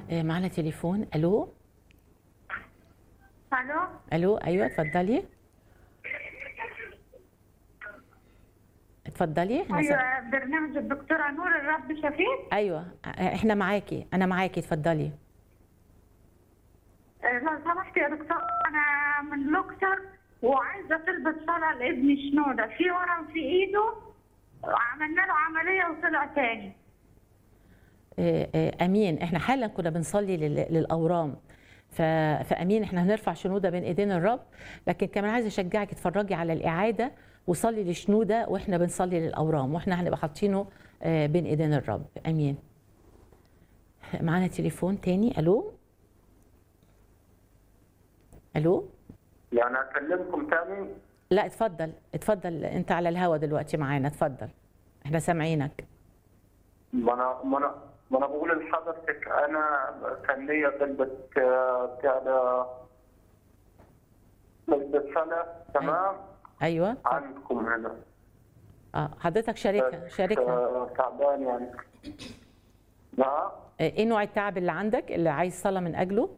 آه، معنا تليفون الو الو الو ايوه اتفضلي اتفضلي احنا سم... ايوه برنامج الدكتوره نور الرب شفيق ايوه آه، احنا معاكي انا معاكي اتفضلي آه، لو سمحت يا دكتور انا من لوكسر وعايزه تلبس صلاه لابني شنوده في ورم في ايده عملنا له عمليه وطلع تاني آه، آه، امين احنا حالا كنا بنصلي لل- للاورام ف... فامين احنا هنرفع شنوده بين ايدين الرب لكن كمان عايزه اشجعك تتفرجي على الاعاده وصلي لشنوده واحنا بنصلي للاورام واحنا هنبقى حاطينه آه، بين ايدين الرب امين معانا تليفون تاني الو الو يعني اكلمكم تاني لا اتفضل اتفضل انت على الهوا دلوقتي معانا اتفضل احنا سامعينك ما انا ما انا ما انا بقول لحضرتك انا كان ليا طلبة آه، بتاع ده طلبة صلاة تمام ايوه عندكم هنا اه حضرتك شاركها شاركنا آه، تعبان يعني نعم آه، ايه نوع التعب اللي عندك اللي عايز صلاه من اجله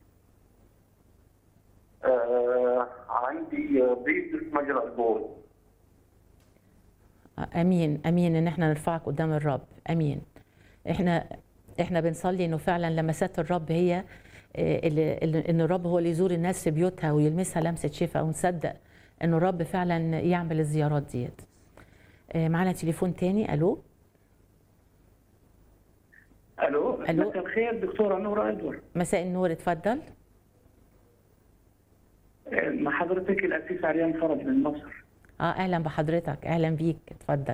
آه، عندي ضيق في مجرى البول امين امين ان احنا نرفعك قدام الرب امين احنا احنا بنصلي انه فعلا لمسات الرب هي آه، اللي اللي- ان الرب هو اللي يزور الناس في بيوتها ويلمسها لمسه شفاء ونصدق انه الرب فعلا يعمل الزيارات ديت آه، معانا تليفون تاني الو الو ألو. مساء الخير دكتوره نوره ادور مساء النور اتفضل مع حضرتك الاسيس عريان فرج من مصر اه اهلا بحضرتك اهلا بيك اتفضل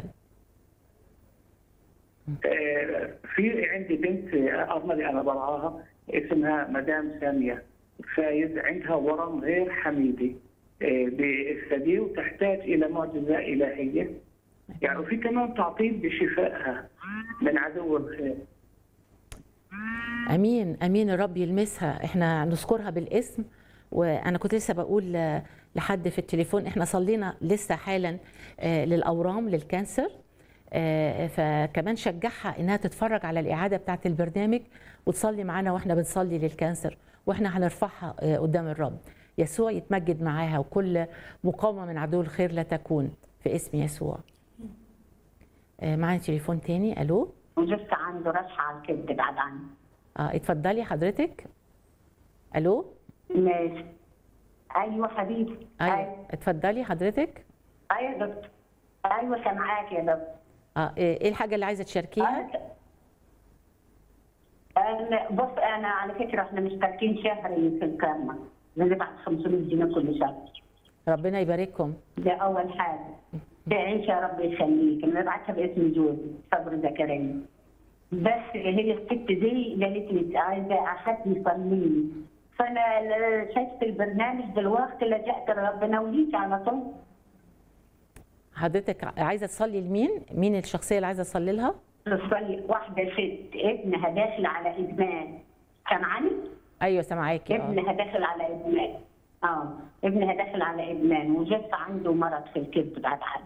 آه، في عندي بنت آه، ارملي انا برعاها اسمها مدام ساميه فايز عندها ورم غير حميدي آه، بالثدي وتحتاج الى معجزه الهيه يعني وفي كمان تعطيل بشفائها من عدو الخير امين امين الرب يلمسها احنا نذكرها بالاسم وانا كنت لسه بقول آه، لحد في التليفون احنا صلينا لسه حالا آه، للاورام للكانسر آه، فكمان شجعها انها تتفرج على الاعاده بتاعه البرنامج وتصلي معانا واحنا بنصلي للكانسر واحنا هنرفعها آه، قدام الرب يسوع يتمجد معاها وكل مقاومه من عدو الخير لا تكون في اسم يسوع آه، معانا تليفون تاني الو وجبت عنده رشحة على الكبد بعد عني اه اتفضلي حضرتك الو ماشي ايوه حبيبي ايوه اتفضلي حضرتك ايوه يا دكتور ايوه سامعاك يا دكتور اه ايه الحاجه اللي عايزه تشاركيها أنا- أنا- بص انا على فكره احنا مشتركين شهري في الكرمه بنبعت 500 جنيه كل شهر ربنا يبارككم ده اول حاجه تعيش يا رب يخليك انا ببعتها باسم جوزي صبر زكريا بس هي الست دي قالت لي عايزه اخدني صليني فانا ل- شفت البرنامج دلوقتي لجأت لربنا وليك على طول حضرتك عايزه تصلي لمين مين الشخصيه اللي عايزه تصلي لها تصلي واحده ست ابنها داخل على ادمان سامعني؟ ايوه سامعاكي اه ابنها داخل على ادمان اه ابنها داخل على ادمان وجت عنده مرض في الكبد بعد عنه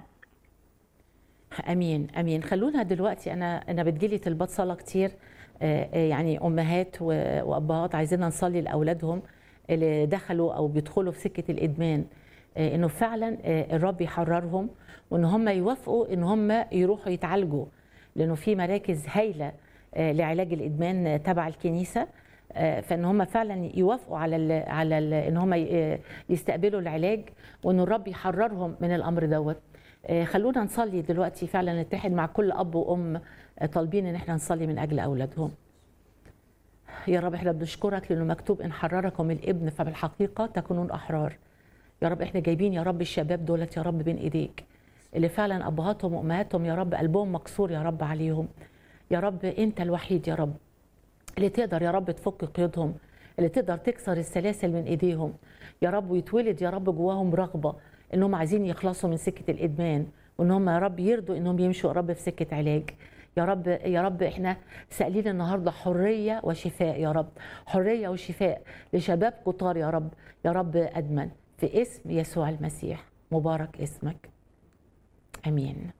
امين امين خلونا دلوقتي انا انا بتجيلي طلبات صلاه كتير آه، آه، يعني امهات و- وابهات عايزين نصلي لاولادهم اللي دخلوا او بيدخلوا في سكه الادمان آه، انه فعلا آه، الرب يحررهم وان هم يوافقوا ان هم يروحوا يتعالجوا لانه في مراكز هايله آه، لعلاج الادمان آه، تبع الكنيسه آه، فان هم فعلا يوافقوا على ال على ال ان هم ي- يستقبلوا العلاج وان الرب يحررهم من الامر دوت آه، خلونا نصلي دلوقتي فعلا نتحد مع كل اب وام آه، طالبين ان احنا نصلي من اجل اولادهم يا رب احنا بنشكرك لانه مكتوب ان حرركم الابن فبالحقيقه تكونون احرار يا رب احنا جايبين يا رب الشباب دولت يا رب بين ايديك اللي فعلا ابهاتهم وامهاتهم يا رب قلبهم مكسور يا رب عليهم يا رب انت الوحيد يا رب اللي تقدر يا رب تفك قيودهم اللي تقدر تكسر السلاسل من ايديهم يا رب ويتولد يا رب جواهم رغبه انهم عايزين يخلصوا من سكه الادمان وان هم يا رب يرضوا انهم يمشوا يا رب في سكه علاج يا رب يا رب احنا سائلين النهارده حريه وشفاء يا رب حريه وشفاء لشباب كتار يا رب يا رب ادمن في اسم يسوع المسيح مبارك اسمك امين